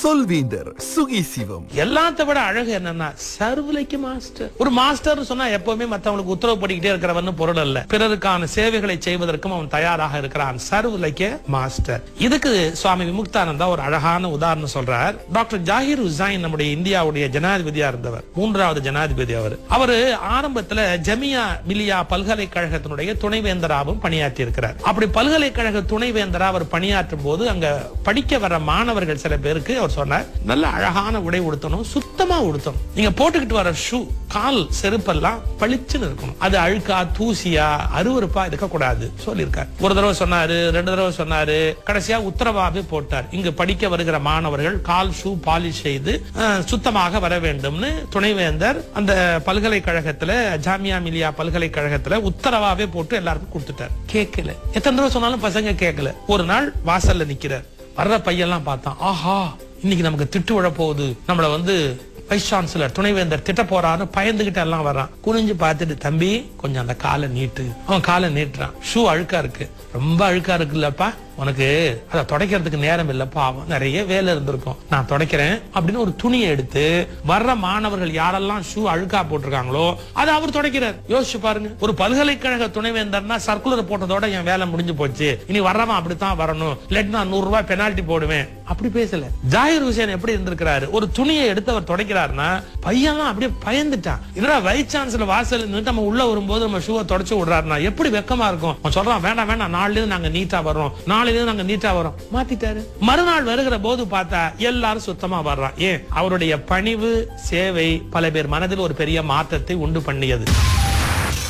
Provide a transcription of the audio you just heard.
சொல்வேந்தர் சுகி சிவம் எல்லாத்த விட அழகு என்னன்னா சர்வலைக்கு மாஸ்டர் ஒரு மாஸ்டர் சொன்னா எப்பவுமே மத்தவங்களுக்கு உத்தரவு பண்ணிக்கிட்டே இருக்கிறவன் பொருள் அல்ல பிறருக்கான சேவைகளை செய்வதற்கும் அவன் தயாராக இருக்கிறான் சர்வலைக்க மாஸ்டர் இதுக்கு சுவாமி விமுக்தானந்தா ஒரு அழகான உதாரணம் சொல்றார் டாக்டர் ஜாகிர் ஹுசைன் நம்முடைய இந்தியாவுடைய ஜனாதிபதியா இருந்தவர் மூன்றாவது ஜனாதிபதி அவர் அவரு ஆரம்பத்துல ஜமியா மிலியா பல்கலைக்கழகத்தினுடைய துணைவேந்தராகவும் பணியாற்றி இருக்கிறார் அப்படி பல்கலைக்கழக துணைவேந்தரா அவர் பணியாற்றும் போது அங்க படிக்க வர மாணவர்கள் சில பேருக்கு அவர் சொன்னார் நல்ல அழகான உடை உடுத்தணும் சுத்தமா உடுத்தணும் நீங்க போட்டுக்கிட்டு வர ஷூ கால் செருப்பெல்லாம் பளிச்சுன்னு இருக்கணும் அது அழுக்கா தூசியா அருவருப்பா இருக்கக்கூடாது சொல்லியிருக்கார் ஒரு தடவை சொன்னாரு ரெண்டு தடவை சொன்னாரு கடைசியா உத்தரவாவே போட்டார் இங்கு படிக்க வருகிற மாணவர்கள் கால் ஷூ பாலிஷ் செய்து அஹ், சுத்தமாக வர வேண்டும்னு துணைவேந்தர் அந்த பல்கலைக்கழகத்துல ஜாமியா மிலியா பல்கலைக்கழகத்துல உத்தரவாவே போட்டு எல்லாருக்கும் கொடுத்துட்டார் கேட்கல எத்தனை தடவை சொன்னாலும் பசங்க கேட்கல ஒரு நாள் வாசல்ல நிக்கிறார் வர்ற பையெல்லாம் பார்த்தான் ஆஹா இன்னைக்கு நமக்கு திட்டு விழ போகுது நம்மள வந்து வைஸ் சான்சலர் துணைவேந்தர் திட்ட போறாருன்னு பயந்துகிட்டு எல்லாம் வர்றான் குனிஞ்சு பார்த்துட்டு தம்பி கொஞ்சம் அந்த காலை நீட்டு அவன் காலை நீட்டுறான் ஷூ அழுக்கா இருக்கு ரொம்ப அழுக்கா இருக்குல்லப்பா உனக்கு அதை துடைக்கிறதுக்கு நேரம் இல்ல பாவம் நிறைய வேலை இருந்திருக்கும் நான் துடைக்கிறேன் அப்படின்னு ஒரு துணியை எடுத்து வர்ற மாணவர்கள் யாரெல்லாம் ஷூ அழுக்கா போட்டிருக்காங்களோ அதை அவர் துடைக்கிறார் யோசிச்சு பாருங்க ஒரு பல்கலைக்கழக துணைவேந்தர்னா சர்க்குலர் போட்டதோட என் வேலை முடிஞ்சு போச்சு இனி வர்றவன் அப்படித்தான் வரணும் இல்லாட்டி நான் நூறு ரூபாய் பெனால்டி போடுவேன் அப்படி பேசல ஜாகிர் ஹுசேன் எப்படி இருந்திருக்கிறாரு ஒரு துணியை எடுத்து அவர் துடைக்கிறாருன்னா பையன்லாம் அப்படியே பயந்துட்டான் என்னடா வைஸ் சான்சலர் வாசல் நின்று நம்ம உள்ள வரும்போது நம்ம ஷூவை தொடச்சு விடுறாருன்னா எப்படி வெக்கமா இருக்கும் அவன் சொல்றான் வேண்டாம் வேண்டாம் நாளைல இருந்து நாங்க நீட்டா வர்றோம் நாளைல இருந்து நாங்க நீட்டா வரோம் மாத்திட்டாரு மறுநாள் வருகிற போது பார்த்தா எல்லாரும் சுத்தமா வர்றான் ஏன் அவருடைய பணிவு சேவை பல பேர் மனதில் ஒரு பெரிய மாற்றத்தை உண்டு பண்ணியது